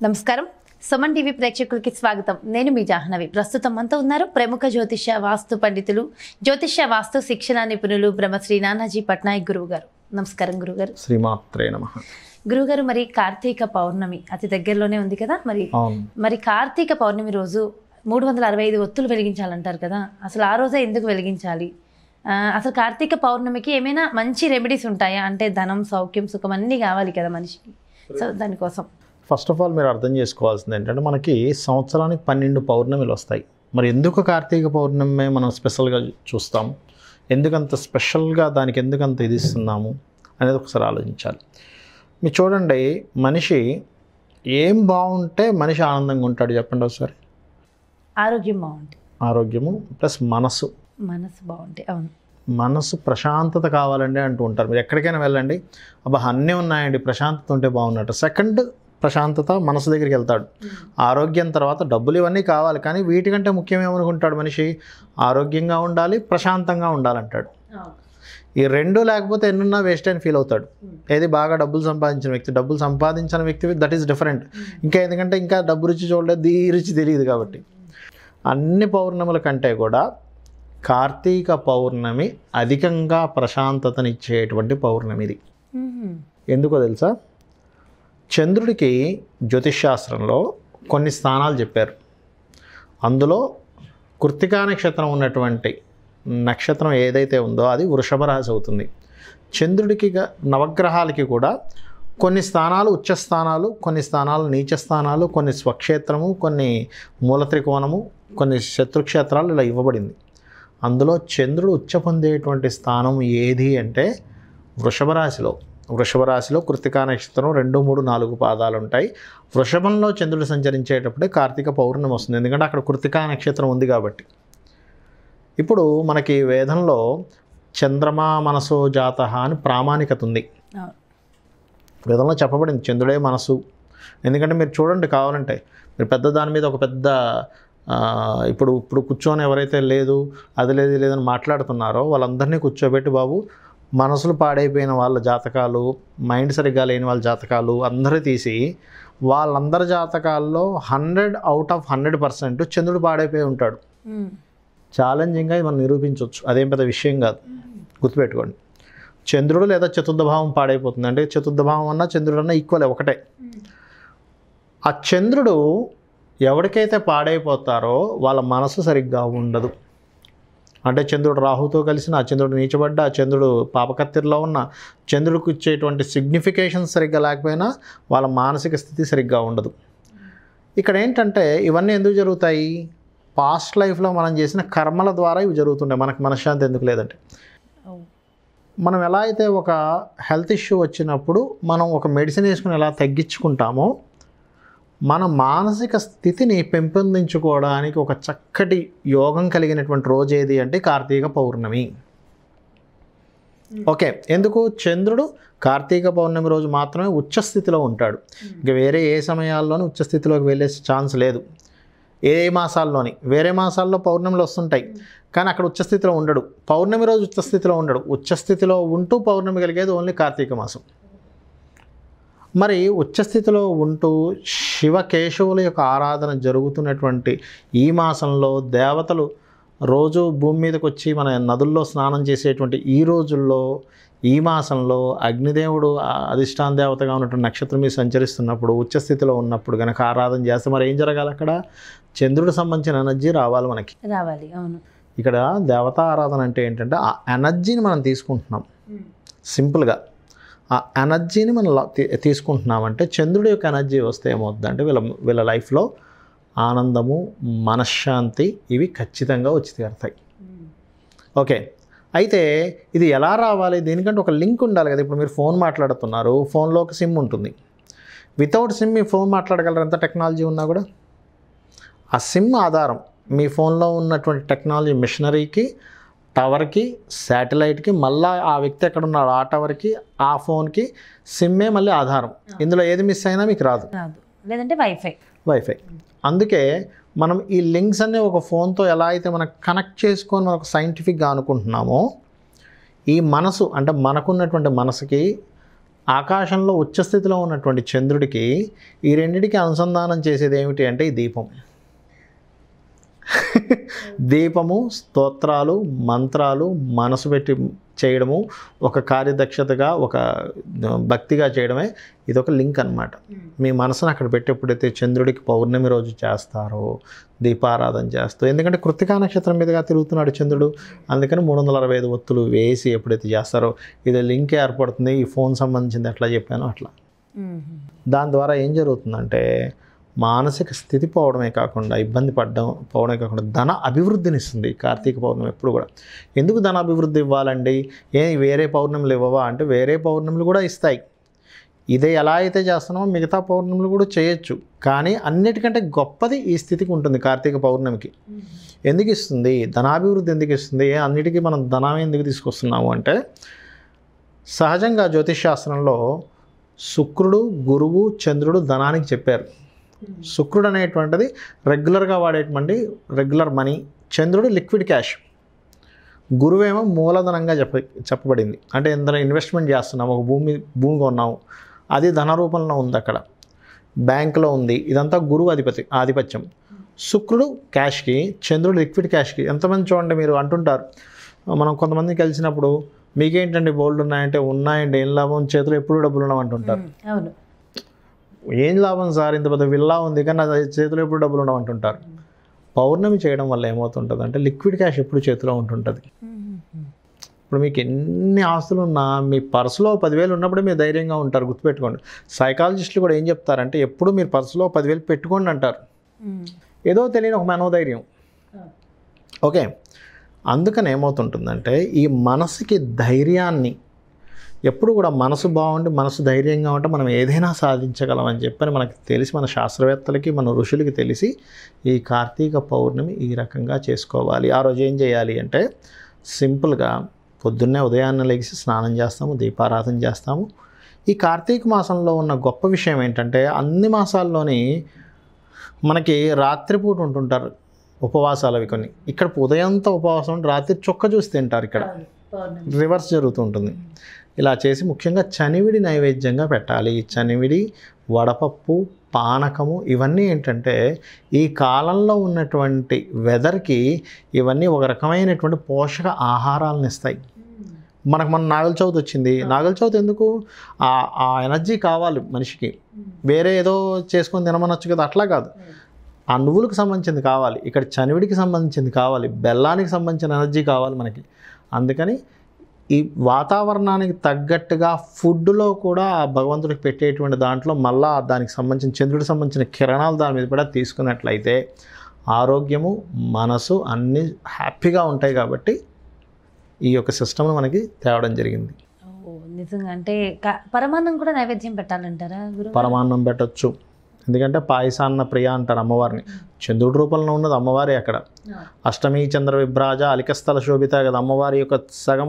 నమస్కారం సుమన్ టీవీ ప్రేక్షకులకి స్వాగతం నేను మీ జాహ్నవి ప్రస్తుతం మనతో ఉన్నారు ప్రముఖ జ్యోతిష్య వాస్తు పండితులు జ్యోతిష్య వాస్తు శిక్షణ నిపుణులు బ్రహ్మశ్రీ నానాజీ పట్నాయక్ గురువు గారు నమస్కారం గురుగారు శ్రీమాత్రే నమ గురుగారు మరి కార్తీక పౌర్ణమి అతి దగ్గరలోనే ఉంది కదా మరి అవును మరి కార్తీక పౌర్ణమి రోజు మూడు వందల అరవై ఐదు ఒత్తులు వెలిగించాలంటారు కదా అసలు ఆ రోజే ఎందుకు వెలిగించాలి ఆ, అసలు కార్తీక పౌర్ణమికి ఏమైనా మంచి రెమెడీస్ ఉంటాయా అంటే ధనం సౌఖ్యం సుఖం అన్నీ కావాలి కదా మనిషికి సో దానికోసం ఫస్ట్ ఆఫ్ ఆల్ మీరు అర్థం చేసుకోవాల్సింది ఏంటంటే మనకి సంవత్సరానికి పన్నెండు పౌర్ణమిలు వస్తాయి మరి ఎందుకు కార్తీక పౌర్ణమి మనం స్పెషల్గా చూస్తాం ఎందుకంత స్పెషల్గా దానికి ఎందుకంత ఇది ఇస్తున్నాము అనేది ఒకసారి ఆలోచించాలి మీరు చూడండి మనిషి ఏం బాగుంటే మనిషి ఆనందంగా ఉంటాడు చెప్పండి ఒకసారి ఆరోగ్యం బాగుంటుంది ఆరోగ్యము ప్లస్ మనసు మనసు బాగుంటాయి అవును మనసు ప్రశాంతత కావాలండి అంటూ ఉంటారు మీరు ఎక్కడికైనా వెళ్ళండి అబ్బా అన్నీ ఉన్నాయండి ప్రశాంతత ఉంటే బాగున్నట్టు సెకండ్ ప్రశాంతత మనసు దగ్గరికి వెళ్తాడు ఆరోగ్యం తర్వాత డబ్బులు ఇవన్నీ కావాలి కానీ వీటికంటే ముఖ్యమేమనుకుంటాడు మనిషి ఆరోగ్యంగా ఉండాలి ప్రశాంతంగా ఉండాలంటాడు ఈ రెండు లేకపోతే ఎన్నున్నా వేస్ట్ అని ఫీల్ అవుతాడు ఏది బాగా డబ్బులు సంపాదించిన వ్యక్తి డబ్బులు సంపాదించిన వ్యక్తి దట్ ఈస్ డిఫరెంట్ ఇంకా ఎందుకంటే ఇంకా డబ్బు రుచి చూడలేదు దీ రుచి తెలియదు కాబట్టి అన్ని పౌర్ణముల కంటే కూడా కార్తీక పౌర్ణమి అధికంగా ప్రశాంతతనిచ్చేటువంటి పౌర్ణమి ఇది మ్మ్. ఎందుకో తెలుసా చంద్రుడికి జ్యోతిష్శాస్త్రంలో కొన్ని స్థానాలు చెప్పారు అందులో కృత్తికా నక్షత్రం ఉన్నటువంటి నక్షత్రం ఏదైతే ఉందో అది వృషభ రాశి అవుతుంది చంద్రుడికి గ- నవగ్రహాలకి కూడా కొన్ని స్థానాలు ఉచ్చ స్థానాలు కొన్ని స్థానాలు నీచ స్థానాలు కొన్ని స్వక్షేత్రము కొన్ని మూల త్రికోణము కొన్ని శత్రుక్షేత్రాలు ఇలా ఇవ్వబడింది అందులో చంద్రుడు ఉచ్చ పొందేటువంటి స్థానం ఏది అంటే వృషభ రాశిలో వృషభ రాశిలో కృతికా నక్షత్రం రెండు మూడు నాలుగు పాదాలు ఉంటాయి వృషభంలో చంద్రుడు సంచరించేటప్పుడే కార్తీక పౌర్ణమి వస్తుంది ఎందుకంటే అక్కడ కృతికా నక్షత్రం ఉంది కాబట్టి ఇప్పుడు మనకి వేదంలో చంద్రమా మనసో జాత అని ప్రామాణికత ఉంది అవును. వేదంలో చెప్పబడింది చంద్రుడే మనసు ఎందుకంటే మీరు చూడండి కావాలంటే మీరు పెద్ద దాని మీద ఒక పెద్ద ఆ, ఇప్పుడు ఇప్పుడు కూర్చొని ఎవరైతే లేదు అది లేదు ఇది లేదని మాట్లాడుతున్నారో వాళ్ళందరినీ కూర్చోబెట్టి బాబు మనసులు పాడైపోయిన వాళ్ళ జాతకాలు మైండ్ సరిగ్గా లేని వాళ్ళ జాతకాలు అందరూ తీసి వాళ్ళందరి జాతకాల్లో hundred out of hundred percent చంద్రుడు పాడైపోయి ఉంటాడు మ్మ్. ఛాలెంజింగ్గా ఇది మనం నిరూపించవచ్చు అదేం పెద్ద విషయం కాదు గుర్తుపెట్టుకోండి చంద్రుడు లేదా చతుర్థ భావం పాడైపోతుంది అంటే చతుర్థ భావం అన్నా చంద్రుడు అన్నా ఈక్వల్ ఒకటే ఆ చంద్రుడు ఎవరికైతే పాడైపోతారో వాళ్ళ మనసు సరిగ్గా ఉండదు అంటే చంద్రుడు రాహుతో కలిసిన ఆ చంద్రుడు నీచబడ్డ ఆ చంద్రుడు పాపకత్తిరిలో ఉన్న చంద్రుడికి ఇచ్చేటువంటి సిగ్నిఫికేషన్ సరిగ్గా లేకపోయినా వాళ్ళ మానసిక స్థితి సరిగ్గా ఉండదు ఇక్కడ ఏంటంటే ఇవన్నీ ఎందుకు జరుగుతాయి పాస్ట్ లైఫ్లో మనం చేసిన కర్మల ద్వారా ఇవి జరుగుతుంటాయి మనకు మనశ్శాంతి ఎందుకు లేదంటే ఓ. మనం ఎలా అయితే ఒక హెల్త్ ఇష్యూ వచ్చినప్పుడు మనం ఒక మెడిసిన్ వేసుకుని ఎలా తగ్గించుకుంటామో మన మానసిక స్థితిని పెంపొందించుకోవడానికి ఒక చక్కటి యోగం కలిగినటువంటి రోజు ఏది అంటే కార్తీక పౌర్ణమి ఓకే ఎందుకు చంద్రుడు కార్తీక పౌర్ణమి రోజు మాత్రమే ఉచ్చ స్థితిలో ఉంటాడు ఇక వేరే ఏ సమయాల్లోనూ ఉచ్చ స్థితిలోకి వెళ్ళే ఛాన్స్ లేదు ఏ మాసాల్లోని వేరే మాసాల్లో పౌర్ణమిలు వస్తుంటాయి కానీ అక్కడ ఉచ్చస్థితిలో ఉండడు పౌర్ణమి రోజు ఉచ్చస్థితిలో ఉండడు ఉచ్చస్థితిలో ఉంటూ పౌర్ణమి కలిగేది ఓన్లీ కార్తీక మాసం మరి ఉచ్చస్థితిలో ఉంటూ శివకేశవుల యొక్క ఆరాధన జరుగుతున్నటువంటి ఈ మాసంలో దేవతలు రోజు భూమి మీదకి వచ్చి మన నదుల్లో స్నానం చేసేటువంటి ఈ రోజుల్లో ఈ మాసంలో అగ్నిదేవుడు ఆ అధిష్టాన దేవతగా ఉన్నటువంటి నక్షత్రం మీద సంచరిస్తున్నప్పుడు ఉచ్చస్థితిలో ఉన్నప్పుడు కనుక ఆరాధన చేస్తే మరి ఏం జరగాలి అక్కడ చంద్రుడికి సంబంధించిన ఎనర్జీ రావాలి మనకి రావాలి అవును ఇక్కడ దేవతా ఆరాధన అంటే ఏంటంటే ఆ ఎనర్జీని మనం తీసుకుంటున్నాం సింపుల్గా ఆ ఎనర్జీని మనం లా- తీ- తీసుకుంటున్నామంటే చంద్రుడి యొక్క ఎనర్జీ వస్తే ఏమవుతుందంటే వీళ్ళ వీళ్ళ లైఫ్లో ఆనందము మనశ్శాంతి ఇవి ఖచ్చితంగా వచ్చి తీరుతాయి ఓకే అయితే ఇది ఎలా రావాలి దీనికంటే ఒక లింక్ ఉండాలి కదా ఇప్పుడు మీరు ఫోన్ మాట్లాడుతున్నారు ఫోన్లో ఒక సిమ్ ఉంటుంది వితౌట్ సిమ్ మీ ఫోన్ మాట్లాడగలరు ఎంత టెక్నాలజీ ఉన్నా కూడా ఆ సిమ్ ఆధారం మీ ఫోన్లో ఉన్నటువంటి టెక్నాలజీ మిషనరీకి టవర్కి శాటిలైట్కి మళ్ళా ఆ వ్యక్తి ఎక్కడ ఉన్నాడు ఆ టవర్కి ఆ ఫోన్కి సిమ్మే మళ్ళీ ఆధారం ఇందులో ఏది మిస్ అయినా మీకు రాదు రాదు లేదంటే వైఫై వైఫై అందుకే మనం ఈ లింక్స్ అన్ని ఒక ఫోన్తో ఎలా అయితే మనం కనెక్ట్ చేసుకొని మనకు సైంటిఫిక్గా అనుకుంటున్నామో ఈ మనసు అంటే మనకున్నటువంటి మనసుకి ఆకాశంలో ఉచ్చస్థితిలో ఉన్నటువంటి చంద్రుడికి ఈ రెండిటికి అనుసంధానం చేసేది ఏమిటి అంటే ఈ దీపం దీపము స్తోత్రాలు మంత్రాలు మనసు పెట్టి చేయడము ఒక కార్యదక్షతగా ఒక భక్తిగా చేయడమే ఇది ఒక లింక్ అన్నమాట మీ మనసును అక్కడ పెట్టి ఎప్పుడైతే చంద్రుడికి పౌర్ణమి రోజు చేస్తారో దీపారాధన చేస్తూ ఎందుకంటే కృతికా నక్షత్రం మీదుగా తిరుగుతున్నాడు చంద్రుడు అందుకని మూడు వందల అరవై ఐదు ఒత్తులు వేసి ఎప్పుడైతే చేస్తారో ఇది లింక్ ఏర్పడుతుంది ఈ ఫోన్ సంబంధించింది ఎట్లా చెప్పానో అట్లా దాని ద్వారా ఏం జరుగుతుందంటే మానసిక స్థితి పోవడమే కాకుండా ఇబ్బంది పడడం పోవడమే కాకుండా ధన అభివృద్ధిని ఇస్తుంది ఈ కార్తీక పౌర్ణమి ఎప్పుడు కూడా ఎందుకు ధన అభివృద్ధి ఇవ్వాలండి ఏ వేరే పౌర్ణములు ఇవ్వవా అంటే వేరే పౌర్ణములు కూడా ఇస్తాయి ఇదే ఎలా అయితే చేస్తున్నామో మిగతా పౌర్ణములు కూడా చేయొచ్చు కానీ అన్నిటికంటే గొప్పది ఈ స్థితికి ఉంటుంది కార్తీక పౌర్ణమికి ఎందుకు ఇస్తుంది ధనాభివృద్ధి ఎందుకు ఇస్తుంది ఏ అన్నిటికీ మనం ధనం ఎందుకు తీసుకొస్తున్నాము అంటే సహజంగా జ్యోతిష్ శాస్త్రంలో శుక్రుడు గురువు చంద్రుడు ధనానికి చెప్పారు శుక్రుడు అనేటువంటిది రెగ్యులర్గా వాడేటువంటి రెగ్యులర్ మనీ చంద్రుడు లిక్విడ్ క్యాష్ గురువేమో మూలధనంగా చెప్ప చెప్పబడింది అంటే ఇందులో ఇన్వెస్ట్మెంట్ చేస్తున్నాం ఒక భూమి భూమి కొన్నాము అది ధన రూపంలో ఉంది అక్కడ బ్యాంకులో ఉంది ఇదంతా గురువు అధిపతి ఆధిపత్యం శుక్రుడు క్యాష్కి చంద్రుడు లిక్విడ్ క్యాష్కి ఎంతమంది చూడండి మీరు అంటుంటారు మనం కొంతమంది కలిసినప్పుడు మీకేంటండి బోల్డ్ ఉన్నాయంటే ఉన్నాయండి ఏం లాభం చేతిలో ఎప్పుడు డబ్బులు ఉన్నాం అంటుంటారు అవును ఏం లాభం సార్ ఇంత పెద్ద విల్లా ఉంది కానీ నా చేతిలో ఎప్పుడు డబ్బులు ఉండవు అంటుంటారు పౌర్ణమి చేయడం వల్ల ఏమవుతుంటుంది అంటే లిక్విడ్ క్యాష్ ఎప్పుడు చేతిలో ఉంటుంటుంది ఇప్పుడు మీకు ఎన్ని ఆస్తులు ఉన్నా మీ పర్సులో పదివేలు ఉన్నప్పుడే మీరు ధైర్యంగా ఉంటారు గుర్తుపెట్టుకోండి సైకాలజిస్టులు కూడా ఏం చెప్తారంటే ఎప్పుడు మీరు పర్సులో పదివేలు పెట్టుకోండి అంటారు ఏదో తెలియని ఒక మనోధైర్యం ఓకే అందుకని ఏమవుతుంటుందంటే ఈ మనసుకి ధైర్యాన్ని ఎప్పుడు కూడా మనసు బాగుండి మనసు ధైర్యంగా ఉంటే మనం ఏదైనా సాధించగలం అని చెప్పని మనకి తెలిసి మన శాస్త్రవేత్తలకి మన ఋషులకి తెలిసి ఈ కార్తీక పౌర్ణమి ఈ రకంగా చేసుకోవాలి ఆ రోజు ఏం చేయాలి అంటే సింపుల్గా పొద్దున్నే ఉదయాన్నే లెగిసి స్నానం చేస్తాము దీపారాధన చేస్తాము ఈ కార్తీక మాసంలో ఉన్న గొప్ప విషయం ఏంటంటే అన్ని మాసాల్లోని మనకి రాత్రిపూట ఉంటుంటారు ఉపవాసాలు అవి కొన్ని ఇక్కడ ఉదయంతో ఉపవాసం ఉండి రాత్రి చొక్క చూసి తింటారు ఇక్కడ రివర్స్ జరుగుతుంటుంది ఇలా చేసి ముఖ్యంగా చనివిడి నైవేద్యంగా పెట్టాలి ఈ చనివిడి వడపప్పు పానకము ఇవన్నీ ఏంటంటే ఈ కాలంలో ఉన్నటువంటి వెదర్కి ఇవన్నీ ఒక రకమైనటువంటి పోషక ఆహారాలను ఇస్తాయి మనకు మన నాగల చవితి వచ్చింది నాగల చవితి ఎందుకు ఆ ఆ ఎనర్జీ కావాలి మనిషికి వేరే ఏదో చేసుకొని తినమనొచ్చు కదా అట్లా కాదు ఆ నువ్వులకు సంబంధించింది కావాలి ఇక్కడ చనివిడికి సంబంధించింది కావాలి బెల్లానికి సంబంధించిన ఎనర్జీ కావాలి మనకి అందుకని ఈ వాతావరణానికి తగ్గట్టుగా ఫుడ్లో కూడా ఆ భగవంతుడికి పెట్టేటువంటి దాంట్లో మళ్ళా దానికి సంబంధించిన చంద్రుడికి సంబంధించిన కిరణాలు దాని మీద కూడా తీసుకున్నట్లయితే ఆరోగ్యము మనసు అన్నీ హ్యాపీగా ఉంటాయి కాబట్టి ఈ యొక్క సిస్టమ్ను మనకి తేవడం జరిగింది ఓ, నిజంగా అంటే క- పరమాన్నం కూడా నైవేద్యం పెట్టాలంటారా గురు పరమాన్నం పెట్టొచ్చు ఎందుకంటే పాయసాన్న ప్రియ అంటారు అమ్మవారిని చంద్రుడి రూపంలో ఉన్నది అమ్మవారి అక్కడ అష్టమి చంద్ర విభ్రాజ అలికస్థల శోభిత కదా అమ్మవారి యొక్క సగం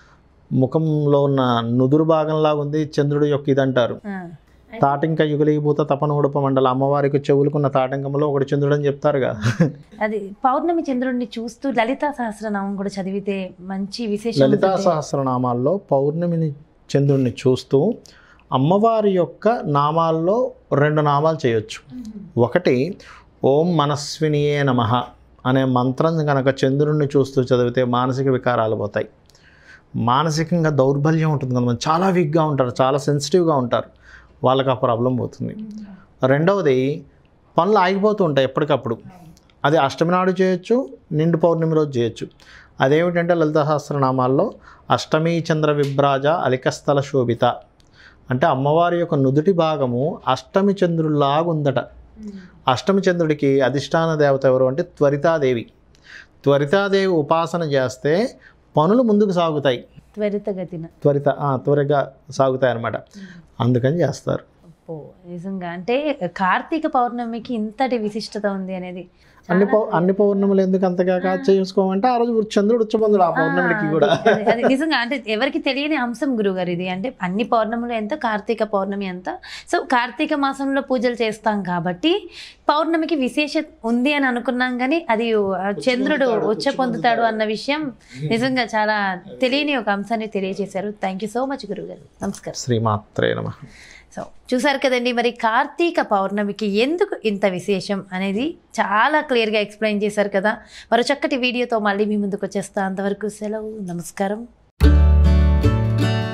ముఖంలో ఉన్న నుదురు భాగంలాగా ఉంది చంద్రుడి యొక్క ఇదంటారు తాటింక యుగలీభూత తపనోడుప మండల అమ్మవారికి చెవులుకున్న తాటంకంలో ఒకటి చంద్రుడు అని చెప్తారుగా అది పౌర్ణమి చంద్రుడిని చూస్తూ లలితా సహస్రనామం కూడా చదివితే మంచి విశేషం లలితా ఉంటుంది. సహస్రనామాల్లో పౌర్ణమిని చంద్రుడిని చూస్తూ అమ్మవారి యొక్క నామాల్లో రెండు నామాలు చేయొచ్చు ఒకటి ఓం మనస్వినియే నమ అనే మంత్రం కనుక చంద్రుడిని చూస్తూ చదివితే మానసిక వికారాలు పోతాయి మానసికంగా దౌర్బల్యం ఉంటుంది కొంతమంది చాలా వీక్గా ఉంటారు చాలా సెన్సిటివ్గా ఉంటారు వాళ్ళకి ఆ ప్రాబ్లం పోతుంది రెండవది పనులు ఆగిపోతూ ఉంటాయి ఎప్పటికప్పుడు అది అష్టమి నాడు చేయొచ్చు నిండు పౌర్ణమి రోజు చేయొచ్చు అదేమిటంటే లలిత సహస్రనామాల్లో అష్టమి చంద్ర విభ్రాజ అలికస్థల శోభిత అంటే అమ్మవారి యొక్క నుదుటి భాగము అష్టమి చంద్రులాగా ఉందట అష్టమి చంద్రుడికి అధిష్టాన దేవత ఎవరు అంటే త్వరితాదేవి త్వరితాదేవి ఉపాసన చేస్తే పనులు ముందుకు సాగుతాయి త్వరితగతిన త్వరిత ఆ, త్వరగా సాగుతాయి అన్నమాట అందుకని చేస్తారు ఓ నిజంగా అంటే కార్తీక పౌర్ణమికి ఇంతటి విశిష్టత ఉంది అనేది అన్ని పౌ అన్ని పౌర్ణములు ఎందుకు అంతగా కాదు చేసుకోమంటే ఆ రోజు చంద్రుడు ఉచ్చబంధుడు ఆ పౌర్ణమికి కూడా అది- అది నిజంగా అంటే ఎవరికి తెలియని అంశం గురుగారు ఇది అంటే అన్ని పౌర్ణములు ఎంత కార్తీక పౌర్ణమి ఎంత సో కార్తీక మాసంలో పూజలు చేస్తాం కాబట్టి పౌర్ణమికి విశేషత ఉంది అని అనుకున్నాం కానీ అది ఆ, చంద్రుడు ఉచ్చ పొందుతాడు అన్న విషయం నిజంగా చాలా తెలియని ఒక అంశాన్ని తెలియజేశారు థ్యాంక్ యూ సో మచ్ గురుగారు నమస్కారం శ్రీమాత్రే నమ సో చూసారు కదండి మరి కార్తీక పౌర్ణమికి ఎందుకు ఇంత విశేషం అనేది చాలా క్లియర్గా ఎక్స్ప్లెయిన్ చేశారు కదా మరో చక్కటి వీడియోతో మళ్ళీ మీ ముందుకు వచ్చేస్తా అంతవరకు సెలవు నమస్కారం